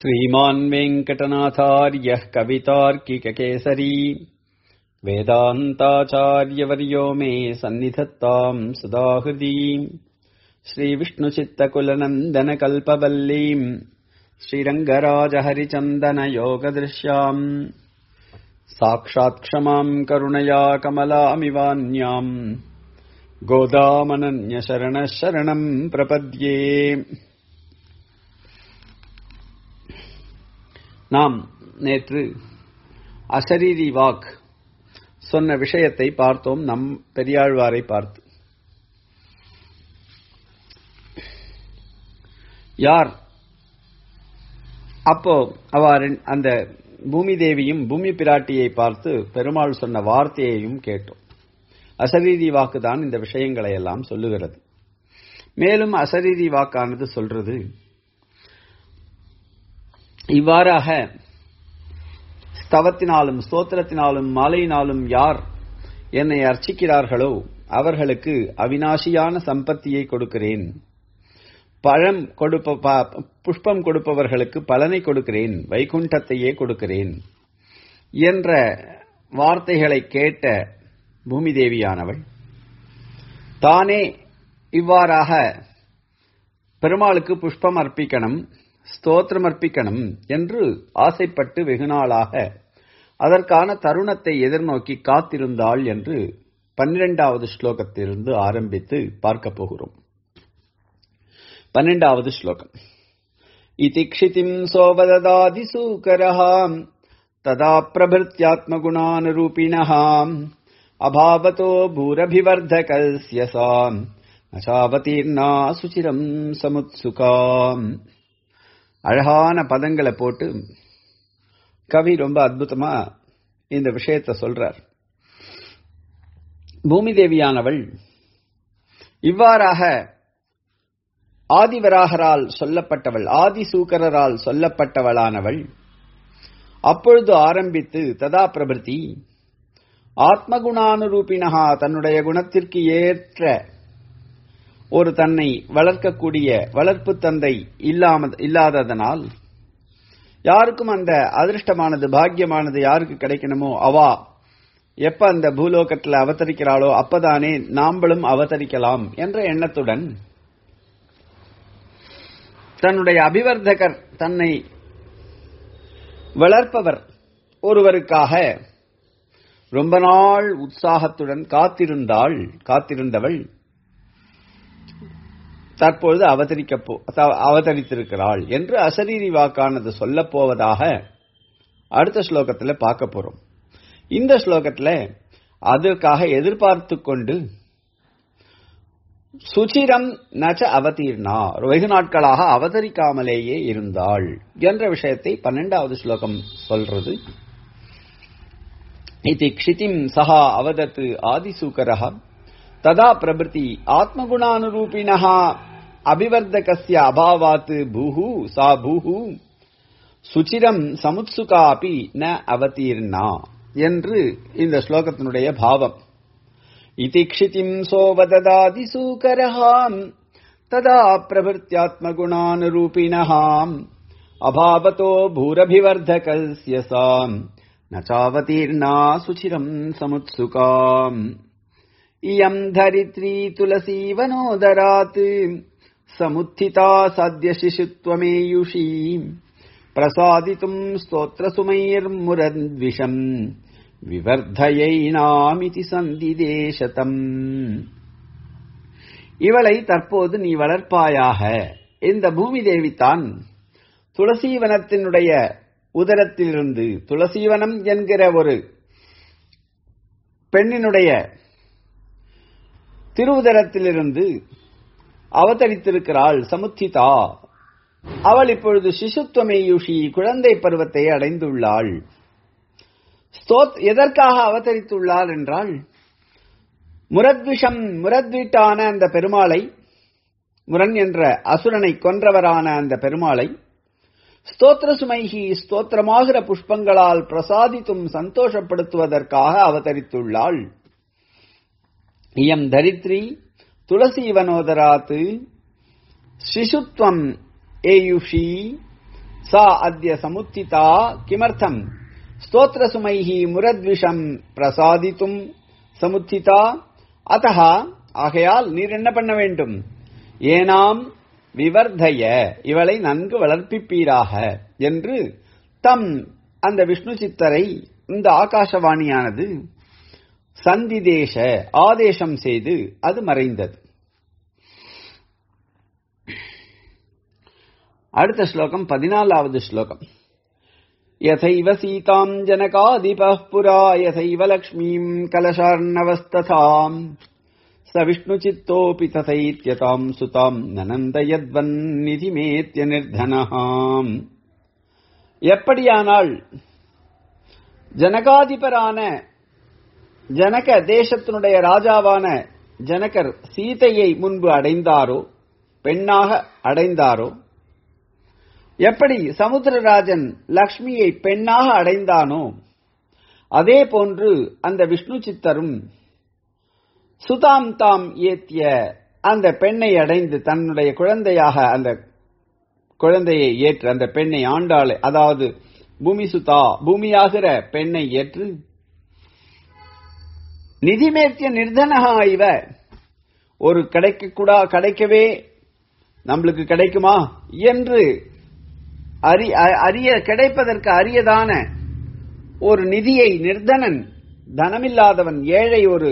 श्रीमान् वेङ्कटनाथार्यः कवितार्किककेसरी वेदान्ताचार्यवर्यो मे सन्निधत्ताम् सदा हृदि श्रीविष्णुचित्तकुलनन्दनकल्पवल्लीम् श्रीरङ्गराजहरिचन्दनयोगदृश्याम् साक्षात् क्षमाम् करुणया कमलामिवान्याम् गोदामनन्यशरणः शरणम् प्रपद्ये நாம் நேற்று அசரீரி வாக் சொன்ன விஷயத்தை பார்த்தோம் நம் பெரியாழ்வாரை பார்த்து யார் அப்போ அவர் அந்த பூமி தேவியும் பூமி பிராட்டியை பார்த்து பெருமாள் சொன்ன வார்த்தையையும் கேட்டோம் அசரீரி வாக்கு தான் இந்த விஷயங்களை எல்லாம் சொல்லுகிறது மேலும் அசரீரி வாக்கானது சொல்றது இவ்வாறாக ஸ்தவத்தினாலும் ஸ்தோத்திரத்தினாலும் மாலையினாலும் யார் என்னை அர்ச்சிக்கிறார்களோ அவர்களுக்கு அவினாசியான சம்பத்தியை கொடுக்கிறேன் பழம் கொடுப்ப புஷ்பம் கொடுப்பவர்களுக்கு பலனை கொடுக்கிறேன் வைகுண்டத்தையே கொடுக்கிறேன் என்ற வார்த்தைகளை கேட்ட பூமி தேவியானவள் தானே இவ்வாறாக பெருமாளுக்கு புஷ்பம் அர்ப்பிக்கணும் ஸ்தோத்திரம் அர்ப்பிக்கணும் என்று ஆசைப்பட்டு வெகுநாளாக அதற்கான தருணத்தை எதிர்நோக்கி காத்திருந்தாள் என்று பன்னிரெண்டாவது ஸ்லோகத்திலிருந்து ஆரம்பித்து பார்க்க போகிறோம் பன்னெண்டாவது ஸ்லோகம் இதிக்ஷிதிம் சோபததாதி சூக்கரஹாம் ததா பிரபிருத்தியாத்மகுணானுரூபிணஹாம் அபாவதோ பூரபிவர்தகஸ்ய சாம் நசாவதீர்ணா சுச்சிரம் சமுத்சுகாம் அழகான பதங்களை போட்டு கவி ரொம்ப அற்புதமா இந்த விஷயத்தை சொல்றார் பூமி தேவியானவள் இவ்வாறாக ஆதிவராகரால் சொல்லப்பட்டவள் ஆதிசூக்கரரால் சொல்லப்பட்டவளானவள் அப்பொழுது ஆரம்பித்து ததா பிரபிருத்தி ஆத்மகுணானுரூபினகா தன்னுடைய குணத்திற்கு ஏற்ற ஒரு தன்னை வளர்க்கக்கூடிய வளர்ப்பு தந்தை இல்லாம இல்லாததனால் யாருக்கும் அந்த அதிர்ஷ்டமானது பாக்கியமானது யாருக்கு கிடைக்கணுமோ அவா எப்ப அந்த பூலோகத்தில் அவதரிக்கிறாளோ அப்பதானே நாம்பளும் அவதரிக்கலாம் என்ற எண்ணத்துடன் தன்னுடைய அபிவர்த்தகர் தன்னை வளர்ப்பவர் ஒருவருக்காக ரொம்ப நாள் உற்சாகத்துடன் காத்திருந்தாள் காத்திருந்தவள் தற்பொழுது அவதரிக்க அவதரித்திருக்கிறாள் என்று அசரீரி வாக்கானது சொல்ல போவதாக அடுத்த ஸ்லோகத்தில் பார்க்க போறோம் இந்த ஸ்லோகத்தில் அதற்காக எதிர்பார்த்து கொண்டு சுச்சிரம் நச்ச அவதீர்ணா வெகு நாட்களாக அவதரிக்காமலேயே இருந்தாள் என்ற விஷயத்தை பன்னெண்டாவது ஸ்லோகம் சொல்றது இது க்ஷிதிம் சஹா அவதத்து ஆதிசூக்கரஹா ததா பிரபிருத்தி ஆத்மகுணானுரூபிணः அபிவர்தகஸ்ய அபாவாத் பூஹு சா பூஹு சுச்சிரம் சமுத்சுகா அப்பி ந அவதீர்ணா என்று இந்த ஸ்லோகத்தினுடைய பாவம் இதிக்ஷிதிம் சோவததாதி சூக்கரஹாம் ததா பிரபிருத்தியாத்மகுணானுரூபிணஹாம் அபாவதோ பூரபிவர்தகஸ்ய சாம் நச்சாவதீர்ணா சுச்சிரம் சமுத்சுகாம் इयम् धरित्री तुलसीवनोदरात् समुत्थिता सद्य शिशुत्वमेयुषी प्रसादितुम् स्तोत्रसुमैर्मुरद्विषम् விவர்தயினாமிதி சந்திதேசதம் இவளை தற்போது நீ வளர்ப்பாயாக இந்த பூமி தேவித்தான் துளசீவனத்தினுடைய உதரத்திலிருந்து துளசீவனம் என்கிற ஒரு பெண்ணினுடைய திருவுதரத்திலிருந்து அவதரித்திருக்கிறாள் சமுத்திதா அவள் இப்பொழுது சிசுத்துவமேயுஷி குழந்தை பருவத்தை அடைந்துள்ளாள் ஸ்தோத் எதற்காக அவதரித்துள்ளாள் என்றால் முரத்விஷம் முரத்வீட்டான அந்த பெருமாளை முரண் என்ற அசுரனை கொன்றவரான அந்த பெருமாளை ஸ்தோத்திர சுமைகி ஸ்தோத்திரமாகிற புஷ்பங்களால் பிரசாதித்தும் சந்தோஷப்படுத்துவதற்காக அவதரித்துள்ளாள் இயம் தரித்ரி துளசீவனோதராத் சிசுத்வம் ஏயுஷி சா அத்ய சமுத்திதா கிமர்த்தம் ஸ்தோத்திரசுமைः முரத்விஷம் பிரசாதித்தும் சமுத்திதா அத்தः ஆகையால் நீர் என்ன பண்ண வேண்டும் ஏனாம் விவர்தய இவளை நன்கு வளர்ப்பிப்பீராக என்று தம் அந்த விஷ்ணு சித்தரை இந்த ஆகாசவாணியானது சந்திதேச ஆதேசம் செய்து அது மறைந்தது அடுத்த ஸ்லோகம் பதினாலாவது ஸ்லோகம் यथैव सीताम् जनकादिपः पुरा यथैव लक्ष्मीम् कलशार्णवस्तथाम् स विष्णुचित्तोऽपि तथैत्यताम् सुताम् நனந்தயத்வன்னிதிமேத்ய நிர்தனஹாம் எப்படியானால் ஜனகாதிபரான ஜனக தேசத்தினுடைய ராஜாவான ஜனகர் சீதையை முன்பு அடைந்தாரோ பெண்ணாக அடைந்தாரோ எப்படி சமுத்திரராஜன் லக்ஷ்மியை பெண்ணாக அடைந்தானோ அதே போன்று அந்த விஷ்ணு சித்தரும் சுதாம் தாம் ஏத்திய அந்த பெண்ணை அடைந்து தன்னுடைய குழந்தையாக அந்த குழந்தையை ஏற்று அந்த பெண்ணை ஆண்டாள் அதாவது பூமி சுதா பூமியாகிற பெண்ணை ஏற்று நிதிமேத்திய நிர்தனகா இவ ஒரு கிடைக்க கூடா கிடைக்கவே நம்மளுக்கு கிடைக்குமா என்று அரிய கிடைப்பதற்கு அரியதான ஒரு நிதியை நிர்தனன் தனமில்லாதவன் ஏழை ஒரு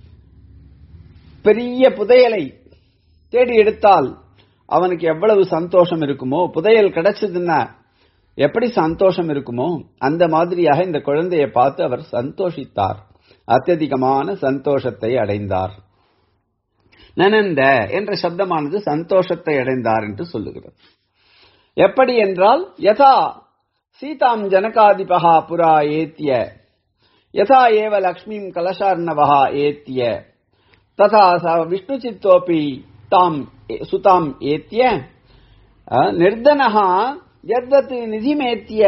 பெரிய புதையலை தேடி எடுத்தால் அவனுக்கு எவ்வளவு சந்தோஷம் இருக்குமோ புதையல் கிடைச்சதுன்னா எப்படி சந்தோஷம் இருக்குமோ அந்த மாதிரியாக இந்த குழந்தையை பார்த்து அவர் சந்தோஷித்தார் அत्यதிகமான சந்தோஷத்தை அடைந்தார் நனந்த என்ற சப்தமானது சந்தோஷத்தை அடைந்தார் என்று சொல்லுகிறது எப்படி என்றால் யதா சீதாம் ஜனகாதிபகா புரா ஏத்திய யதா ஏவ லக்ஷ்மீம் கலசார்ணவா ஏத்திய ததா விஷ்ணு சித்தோபி தாம் சுதாம் ஏத்திய நிர்தனஹா யத்வத் நிதிமேத்திய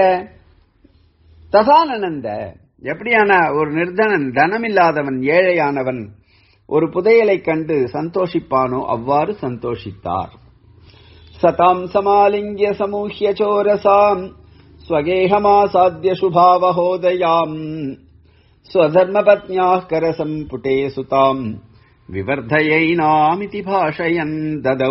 ததானந்த எப்படியான ஒரு நிர்தனன் தனமில்லாதவன் ஏழையானவன் ஒரு புதையலை கண்டு சந்தோஷிப்பானோ அவ்வாறு சந்தோஷித்தார் சதாம் சமாலிங்கிய சமூஹ்ய சோரசாம் ஸ்வகேகமாசாத்திய சுபாவஹோதயாம் ஸ்வதர்மபத்னியாः करसम्पुटे சுதாம் விவர்தயைனாமிதி பாஷயன் ததௌ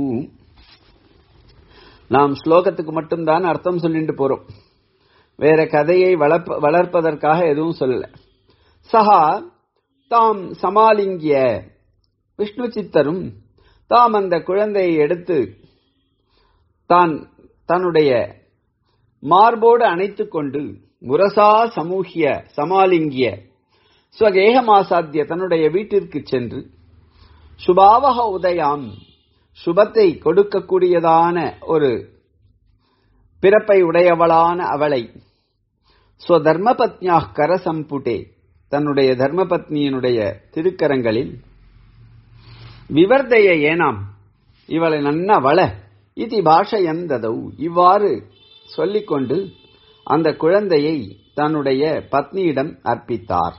நாம் ஸ்லோகத்துக்கு மட்டும்தான் அர்த்தம் சொல்லிட்டு போறோம் வேற கதையை வளர்ப்பதற்காக எதுவும் சொல்லல சஹா தாம் சமாலிங்கிய விஷ்ணு சித்தரும் தாம் அந்த குழந்தையை எடுத்து தான் தன்னுடைய மார்போடு அணைத்துக் கொண்டு முரசா சமூகிய சமாலிங்கிய ஸ்வகேகமாசாத்திய தன்னுடைய வீட்டிற்கு சென்று சுபாவக உதயாம் சுபத்தை கொடுக்கக்கூடியதான ஒரு பிறப்பை உடையவளான அவளை ஸ்வதர்மபத்னியா கரசம்புட்டே தன்னுடைய தர்மபத்னியினுடைய திருக்கரங்களில் விவர்தைய ஏனாம் இவளை நன்ன வள இதி பாஷயந்ததௌ இவ்வாறு சொல்லிக்கொண்டு அந்த குழந்தையை தன்னுடைய பத்னியிடம் அர்ப்பித்தார்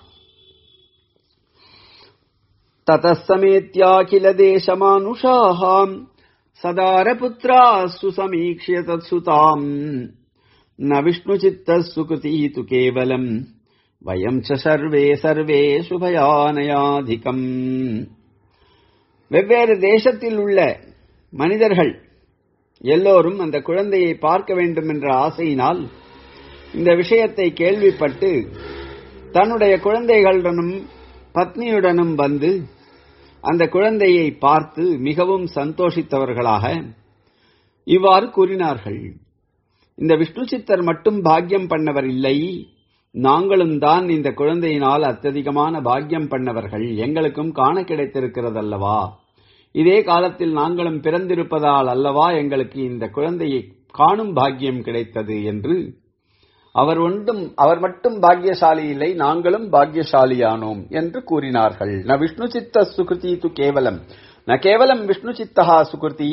ததசமேத்யாகில தேசமானுஷாஹாம் சதாரபுத்ரா சுசமீக்ஷ்ய தத்சுதாம் ந விஷ்ணுசித்த சுகிருதி து கேவலம் வயம் ச சர்வே சர்வே சுபயானயாதிகம் வெவ்வேறு தேசத்தில் உள்ள மனிதர்கள் எல்லோரும் அந்த குழந்தையை பார்க்க வேண்டும் என்ற ஆசையினால் இந்த விஷயத்தை கேள்விப்பட்டு தன்னுடைய குழந்தைகளுடனும் பத்னியுடனும் வந்து அந்த குழந்தையை பார்த்து மிகவும் சந்தோஷித்தவர்களாக இவ்வாறு கூறினார்கள் இந்த விஷ்ணு சித்தர் மட்டும் பாக்கியம் பண்ணவர் இல்லை நாங்களும் தான் இந்த குழந்தையினால் அत्यதிகமான பாக்கியம் பண்ணவர்கள் எங்களுக்கும் காண கிடைத்திருக்கிறதல்லவா இதே காலத்தில் நாங்களும் பிறந்திருப்பதால் அல்லவா எங்களுக்கு இந்த குழந்தையை காணும் பாக்கியம் கிடைத்தது என்று அவர் ஒன்றும் அவர் மட்டும் பாக்கியசாலி இல்லை நாங்களும் பாக்கியசாலியானோம் என்று கூறினார்கள் ந விஷ்ணு சித்த சுகிருதி து கேவலம் ந கேவலம் விஷ்ணு சித்தா சுகிருதி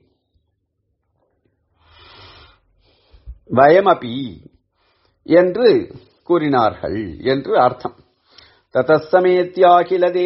வயமபி என்று கூறினார்கள் என்று அர்த்தம் ததசமேத்யாகில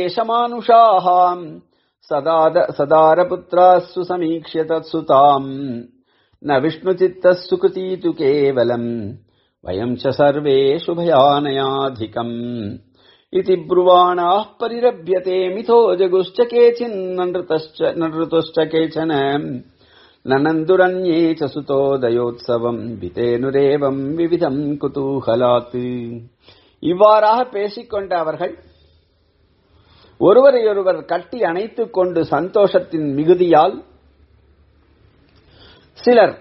தேசமானுஷாஹாம் சதாத சதாரபுத்ராசு சமீக்ஷிய தத்சுதாம் न विष्णुचित्तः सुकृती तु केवलम् वयम् च सर्वे शुभयानयाधिकम् इति ब्रुवाणाः परिरभ्यते मिथो जगुश्च केचिन्नृतश्च नृतुश्च केचन ननन्दुरन्ये च சுதோதயோத்சவம் விதேனுரேவம் விவிதம் குதூகலாத் இவ்வாறாக பேசிக்கொண்ட அவர்கள் ஒருவரையொருவர் கட்டி அணைத்துக் கொண்டு சந்தோஷத்தின் மிகுதியால் சிலர்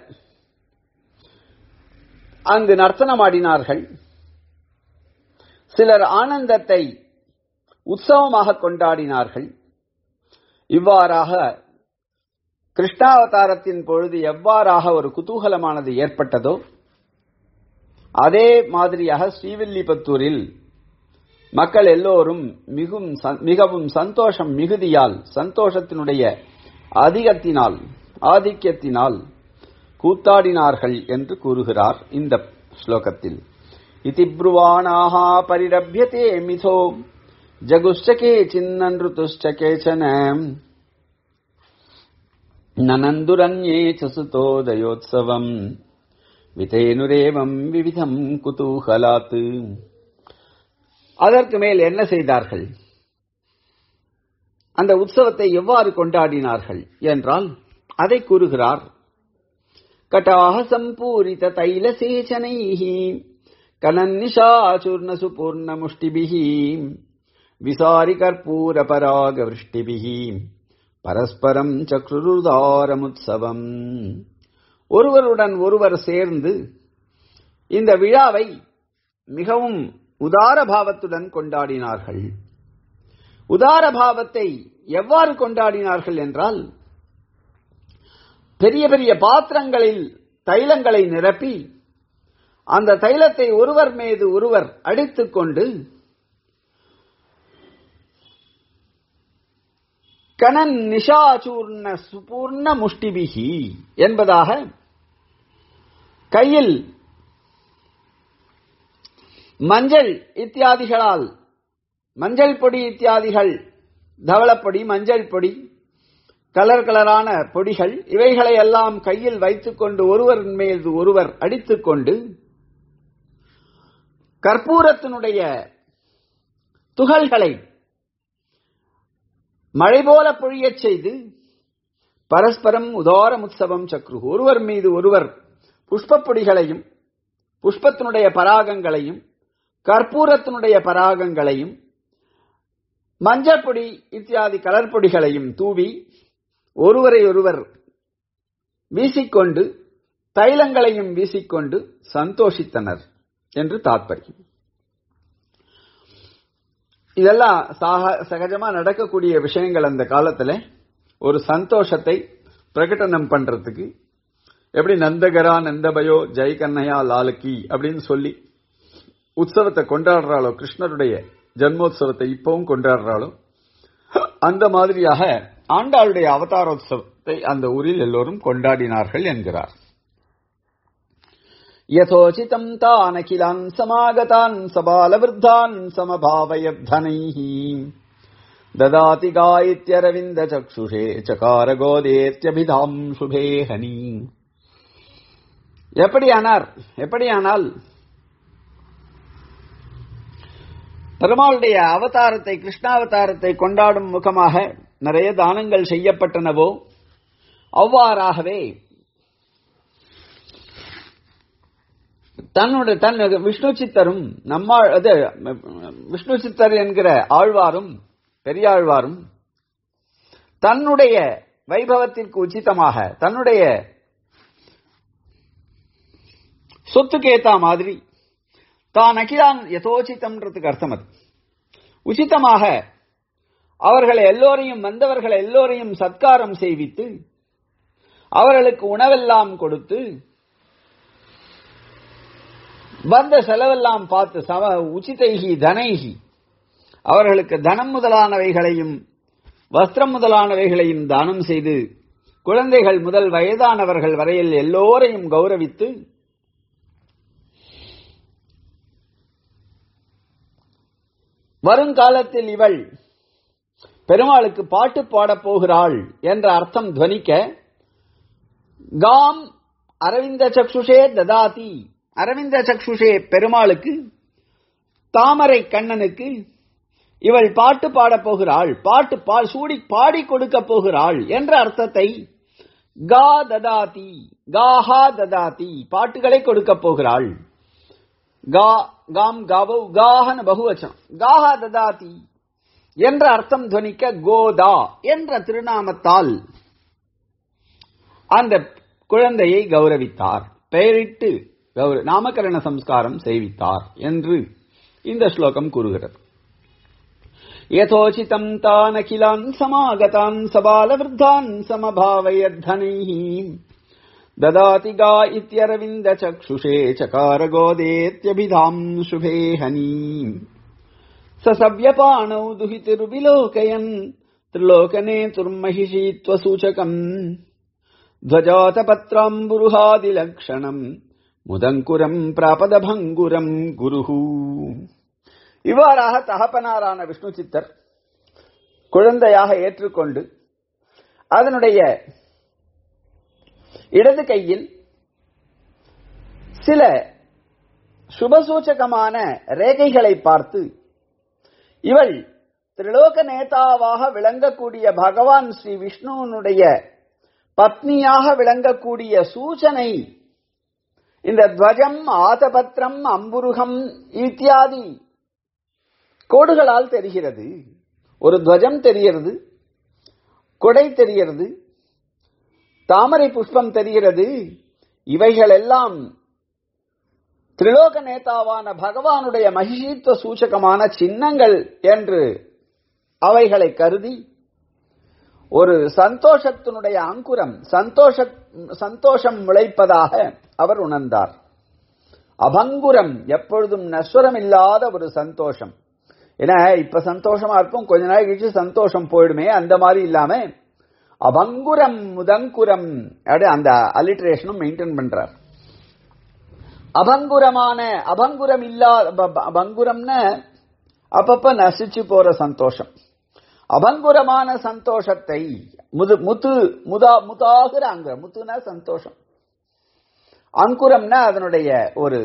அங்கு நர்த்தனமாடினார்கள் சிலர் ஆனந்தத்தை உற்சவமாக கொண்டாடினார்கள் இவ்வாறாக கிருஷ்ணாவதாரத்தின் பொழுது எவ்வாறாக ஒரு குதூகலமானது ஏற்பட்டதோ அதே மாதிரியாக ஸ்ரீவில்லிபுத்தூரில் மக்கள் எல்லோரும் மிகும் மிகவும் சந்தோஷம் மிகுதியால் சந்தோஷத்தினுடைய அதிகத்தினால் ஆதிக்கத்தினால் கூத்தாடினார்கள் என்று கூறுகிறார் இந்த ஸ்லோகத்தில் இதி ப்ருவாணாக பரிரபியதே மிதோ ஜகுஷ்டகே சின்னன்ருதுஷ்ட கேச்சன நனந்துரன்யே சுதோதயோத்சவம் விதேனுரேவம் விவிதம் குதூகலாத்து அதற்கு மேல் என்ன செய்தார்கள் அந்த உற்சவத்தை எவ்வாறு கொண்டாடினார்கள் என்றால் அதை கூறுகிறார் கட்டாக சம்பூரித தைல சேச்சனைஹி கலன்னிஷாச்சூர்ண சுபூர்ண முஷ்டிபிஹி விசாரி கற்பூர பராக விருஷ்டிபிஹி பரஸ்பரம் சக்ருதாரமுத்சவம் ஒருவருடன் ஒருவர் சேர்ந்து இந்த விழாவை மிகவும் உதார பாவத்துடன் கொண்டாடினார்கள் உதார பாவத்தை எவ்வாறு கொண்டாடினார்கள் என்றால் பெரிய பெரிய பாத்திரங்களில் தைலங்களை நிரப்பி அந்த தைலத்தை ஒருவர் மீது ஒருவர் அடித்துக் கொண்டு கணன் நிஷாச்சூர்ண சுபூர்ண முஷ்டிபிகி என்பதாக கையில் மஞ்சள் இத்தியாதிகளால் மஞ்சள் பொடி இத்தியாதிகள் தவளப்பொடி மஞ்சள் பொடி கலர் கலரான பொடிகள் இவைகளை எல்லாம் கையில் வைத்துக்கொண்டு ஒருவர் மீது ஒருவர் அடித்துக்கொண்டு கற்பூரத்தினுடைய துகள்களை மழை போல பொழியச் செய்து பரஸ்பரம் உதாரம் உற்சவம் சக்ரு ஒருவர் மீது ஒருவர் புஷ்பப்பொடிகளையும் புஷ்பத்தினுடைய பராகங்களையும் கற்பூரத்தினுடைய பராகங்களையும் மஞ்சள் பொடி இத்தியாதி கலர் பொடிகளையும் தூவி ஒருவரை ஒருவர் வீசிக்கொண்டு தைலங்களையும் வீசிக்கொண்டு சந்தோஷித்தனர் என்று தாத்பரியம் இதெல்லாம் சகஜமா நடக்கக்கூடிய விஷயங்கள் அந்த காலத்துல ஒரு சந்தோஷத்தை பிரகடனம் பண்றதுக்கு எப்படி நந்தகரா நந்தபயோ ஜெய் கண்ணையா லாலக்கி அப்படின்னு சொல்லி உற்சவத்தை கொண்டாடுறாளோ கிருஷ்ணருடைய ஜன்மோத்சவத்தை இப்பவும் கொண்டாடுறாளோ அந்த மாதிரியாக ஆண்டாளுடைய அவதாரோத்சவத்தை அந்த ஊரில் எல்லோரும் கொண்டாடினார்கள் என்கிறார் யதோச்சிதம் தான் அகிலான் சமாகதான் சபாலவிருத்தான் சமபாவயத்தனைः ததாதி காயித்யரவிந்த சக்ஷுஷே சகார கோதேத்யபிதாம் சுபே ஹனி எப்படியானார் எப்படியானால் பெருமாளுடைய அவதாரத்தை கிருஷ்ணாவதாரத்தை கொண்டாடும் முகமாக நிறைய தானங்கள் செய்யப்பட்டனவோ அவ்வாறாகவே தன்னுடைய தன் விஷ்ணு சித்தரும் நம்மா அது விஷ்ணு சித்தர் என்கிற ஆழ்வாரும் பெரியாழ்வாரும் தன்னுடைய வைபவத்திற்கு உச்சிதமாக தன்னுடைய சொத்துக்கு ஏத்தா மாதிரி தான் அகிலான் யதோச்சிதம்ன்றதுக்கு அர்த்தம் அது உச்சிதமாக அவர்களை எல்லோரையும் வந்தவர்கள் எல்லோரையும் சத்காரம் செய்வித்து அவர்களுக்கு உணவெல்லாம் கொடுத்து வந்த செலவெல்லாம் பார்த்து சம உச்சிதைகி தனைகி அவர்களுக்கு தனம் முதலானவைகளையும் வஸ்திரம் முதலானவைகளையும் தானம் செய்து குழந்தைகள் முதல் வயதானவர்கள் வரையில் எல்லோரையும் கௌரவித்து வருங்காலத்தில் இவள் பெருமாளுக்கு பாட்டு பாடப் போகிறாள் என்ற அர்த்தம் துவனிக்க காம் அரவிந்த சக்ஷுஷே ததாதி அரவிந்த சக்ஷுஷே பெருமாளுக்கு தாமரை கண்ணனுக்கு இவள் பாட்டு பாடப் போகிறாள் பாட்டு பா- சூடி பாடி கொடுக்க போகிறாள் என்ற அர்த்தத்தை கா ததாதி காஹா ததாதி பாட்டுகளை கொடுக்க போகிறாள் கா காம் காவௌ காஹன பகுவச்சம் காஹா ததாதி என்ற அர்த்தம் துவனிக்க கோதா என்ற திருநாமத்தால் அந்த குழந்தையை கௌரவித்தார் பெயரிட்டு கௌர- நாமகரண சம்ஸ்காரம் செய்வித்தார் என்று இந்த ஸ்லோகம் கூறுகிறது यथोचितम् तानखिलान् समागतान् सबालवृद्धान् समभावयद्धनैः ददाति गा इत्यरविन्दचक्षुषे चकार गोदेत्यभिधाम् शुभे हनीम् स सव्यपाणौ दुहितिर्विलोकयन् त्रिलोकनेतुर्महिषीत्वसूचकम् ध्वजातपत्राम्बुरुहादिलक्षणम् मुदङ्कुरम् प्रापदभङ्गुरम् गुरुः இவ்வாறாக தகப்பனாரான விஷ்ணு சித்தர் குழந்தையாக ஏற்றுக்கொண்டு அதனுடைய இடது கையில் சில சுபசூச்சகமான ரேகைகளை பார்த்து இவள் திரிலோக நேதாவாக விளங்கக்கூடிய பகவான் ஸ்ரீ விஷ்ணுவனுடைய பத்னியாக விளங்கக்கூடிய சூச்சனை இந்த துவஜம் ஆதபத்திரம் அம்புருகம் இத்தியாதி கோடுகளால் தெரிகிறது ஒரு துவஜம் தெரிகிறது கொடை தெரிகிறது தாமரை புஷ்பம் தெரிகிறது இவைகள் எல்லாம் திரிலோக நேதாவான பகவானுடைய மகிஷீத்துவ சூச்சகமான சின்னங்கள் என்று அவைகளை கருதி ஒரு சந்தோஷத்தினுடைய அங்குரம் சந்தோஷ சந்தோஷம் முளைப்பதாக அவர் உணர்ந்தார் அபங்குரம் எப்பொழுதும் நஸ்வரம் இல்லாத ஒரு சந்தோஷம் ஏன்னா இப்ப சந்தோஷமா இருக்கும் கொஞ்ச நாள் கழிச்சு சந்தோஷம் போயிடுமே அந்த மாதிரி இல்லாம அபங்குரம் முதங்குரம் அப்படி அந்த அலிட்ரேஷனும் மெயின்டைன் பண்றார் அபங்குரமான அபங்குரம் இல்லாத ப- ப- அபங்குரம்னு அப்பப்ப நசிச்சு போற சந்தோஷம் அபங்குரமான சந்தோஷத்தை முது முத்து முதா முதாகிற அங்க முத்துனா சந்தோஷம் அங்குரம்னா அதனுடைய ஒரு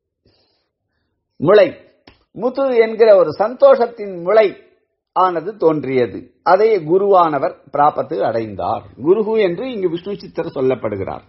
முளை முத்து என்கிற ஒரு சந்தோஷத்தின் முளை ஆனது தோன்றியது அதை குருவானவர் பிராபத்து அடைந்தார் குருகு என்று இங்கு விஷ்ணு சித்தர் சொல்லப்படுகிறார்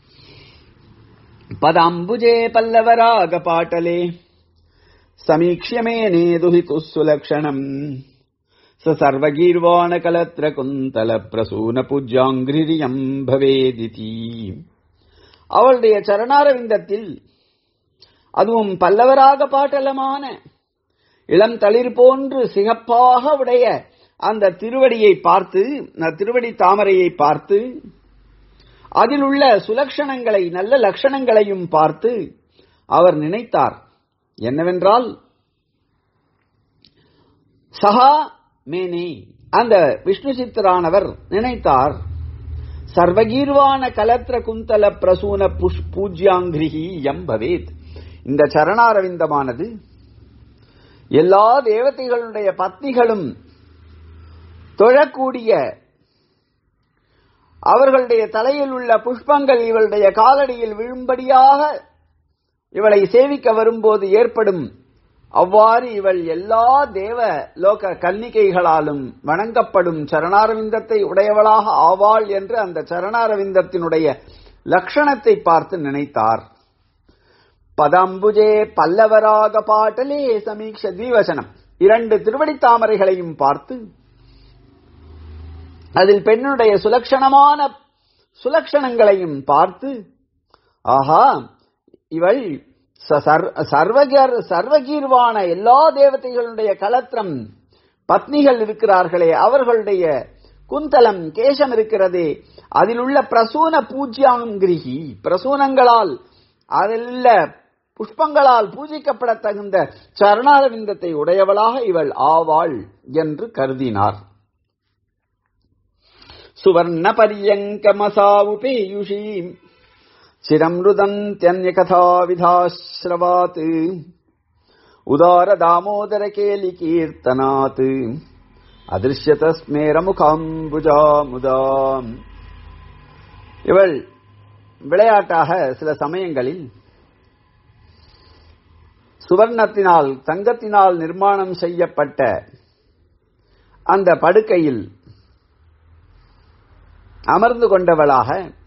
பதாம்புஜே பல்லவராக பாட்டலே சமீக்ஷியமேனே துஹிது சுலக்ஷணம் ச சர்வகீர்வாண கலத்ர குந்தல பிரசூன பூஜ்யாங்கிரியம் பவேதிதி அவளுடைய சரணாரவிந்தத்தில் அதுவும் பல்லவராக பாட்டலமான இளம் தளிர் போன்று சிகப்பாக உடைய அந்த திருவடியை பார்த்து அந்த திருவடி தாமரையை பார்த்து அதில் உள்ள சுலக்ஷணங்களை நல்ல லட்சணங்களையும் பார்த்து அவர் நினைத்தார் என்னவென்றால் சஹா மேனே அந்த விஷ்ணு சித்தரானவர் நினைத்தார் சர்வகீர்வான கலத்ர குந்தல பிரசூன புஷ் பூஜ்யாங்கிரிஹி எம் பவேத் இந்த சரணாரவிந்தமானது எல்லா தேவதைகளுடைய பத்னிகளும் தொழக்கூடிய அவர்களுடைய தலையில் உள்ள புஷ்பங்கள் இவளுடைய காலடியில் விழும்படியாக இவளை சேவிக்க வரும்போது ஏற்படும் அவ்வாறு இவள் எல்லா தேவ லோக கன்னிகைகளாலும் வணங்கப்படும் சரணாரவிந்தத்தை உடையவளாக ஆவாள் என்று அந்த சரணாரவிந்தத்தினுடைய லட்சணத்தை பார்த்து நினைத்தார் பதம்புஜே பல்லவராக பாட்டலே சமீக்ஷ தீவசனம் இரண்டு திருவடி தாமரைகளையும் பார்த்து அதில் பெண்ணுடைய சுலக்ஷணமான சுலக்ஷணங்களையும் பார்த்து ஆஹா இவள் ச- சர்- சர்வகர் சர்வகீர்வான எல்லா தேவதைகளுடைய கலத்திரம் பத்னிகள் இருக்கிறார்களே அவர்களுடைய குந்தலம் கேசம் இருக்கிறதே அதில் உள்ள பிரசூன பூஜ்யாங்கிரிகி பிரசூனங்களால் அதில் உள்ள புஷ்பங்களால் பூஜிக்கப்பட தகுந்த சரணாரவிந்தத்தை உடையவளாக இவள் ஆவாள் என்று கருதினார் சுவர்ண பரியங்கமசாவுபேயுஷீ चिरमृदन्त्यन्यकथाविधाश्रवात् उदारदामोदरकेलिकीर्तनात् अदृश्यत स्मेरमुखाम्बुजामुदा இவள் விளையாட்டாக சில சமயங்களில் சுவர்ணத்தினால் தங்கத்தினால் நிர்மாணம் செய்யப்பட்ட அந்த படுக்கையில் அமர்ந்து கொண்டவளாக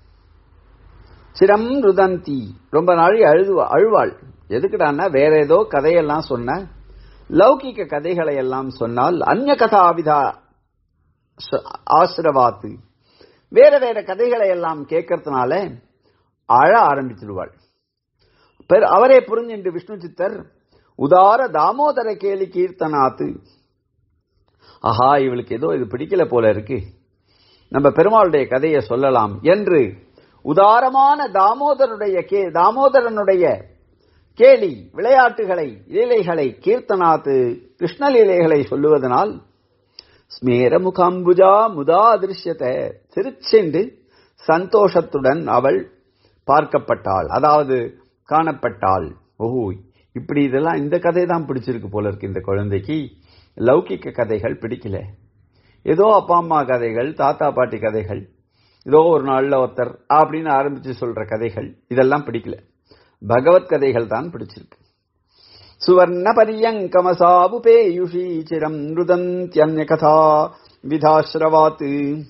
சிரம் ருதந்தி ரொம்ப நாளை அழுது அழுவாள் எதுக்குடான்னா வேற ஏதோ கதையெல்லாம் சொன்ன லௌகிக கதைகளை எல்லாம் சொன்னால் அந்நிய கதாவிதா ஆசிரவாத்து வேற வேற கதைகளை எல்லாம் கேட்கறதுனால அழ ஆரம்பிச்சிடுவாள் அவரே புரிஞ்சின்று விஷ்ணு சித்தர் உதார தாமோதர கேலி கீர்த்தனாத்து ஆஹா இவளுக்கு ஏதோ இது பிடிக்கல போல இருக்கு நம்ம பெருமாளுடைய கதையை சொல்லலாம் என்று உதாரமான தாமோதருடைய கே தாமோதரனுடைய கேலி விளையாட்டுகளை லீலைகளை கீர்த்தனாத்து கிருஷ்ணலீலைகளை சொல்லுவதனால் ஸ்மேர முகாம்புஜா முதா அதிருஷ்யத்தை சிரிச்சென்று சந்தோஷத்துடன் அவள் பார்க்கப்பட்டாள் அதாவது காணப்பட்டாள் ஓஹோ இப்படி இதெல்லாம் இந்த கதை தான் பிடிச்சிருக்கு போல இருக்கு இந்த குழந்தைக்கு லௌகிக்க கதைகள் பிடிக்கல ஏதோ அப்பா அம்மா கதைகள் தாத்தா பாட்டி கதைகள் ஏதோ ஒரு நாள்ல ஒருத்தர் அப்படின்னு ஆரம்பிச்சு சொல்ற கதைகள் இதெல்லாம் பிடிக்கல பகவத் கதைகள் தான் பிடிச்சிருக்கு சுவர்ண பரியங்கமசாபுபேயுஷி சிரம் ருதந்தியன்ய கதா விதாஸ்ரவாத்து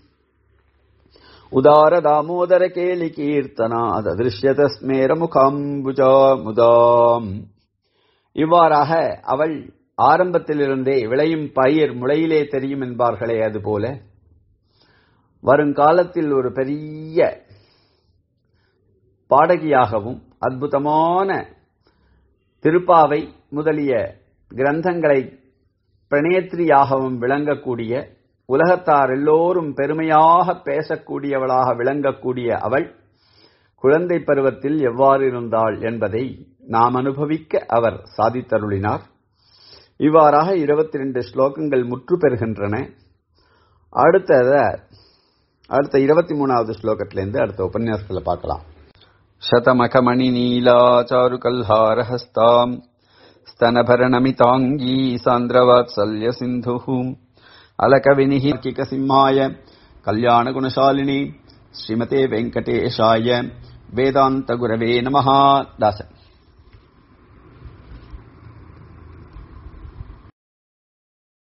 உதார தாமோதர கேலி கீர்த்தனா அதிருஷ்யத ஸ்மேர முகாம்புஜா முதாம் இவ்வாறாக அவள் ஆரம்பத்திலிருந்தே விளையும் பயிர் முளையிலே தெரியும் என்பார்களே அதுபோல வருங்காலத்தில் ஒரு பெரிய பாடகியாகவும் அற்புதமான திருப்பாவை முதலிய கிரந்தங்களை பிரணேத்ரியாகவும் விளங்கக்கூடிய உலகத்தார் எல்லோரும் பெருமையாக பேசக்கூடியவளாக விளங்கக்கூடிய அவள் குழந்தை பருவத்தில் எவ்வாறு இருந்தாள் என்பதை நாம் அனுபவிக்க அவர் சாதித்தருளினார் இவ்வாறாக இருபத்தி ரெண்டு ஸ்லோகங்கள் முற்று பெறுகின்றன அடுத்தத அடுத்த இருபத்தி மூணாவது ஸ்லோகத்திலிருந்து அடுத்த உபன்யாசத்துல பார்க்கலாம் சதமகமணி நீலா சாரு கல்ஹாரஹஸ்தாம் स्तनभरणमिताङ्गी सान्द्रवात्सल्यसिन्धुः अलकविनिः किकसिंहाय कल्याणगुणशालिनी श्रीमते वेङ्कटेशाय वेदान्तगुरवे नमः दास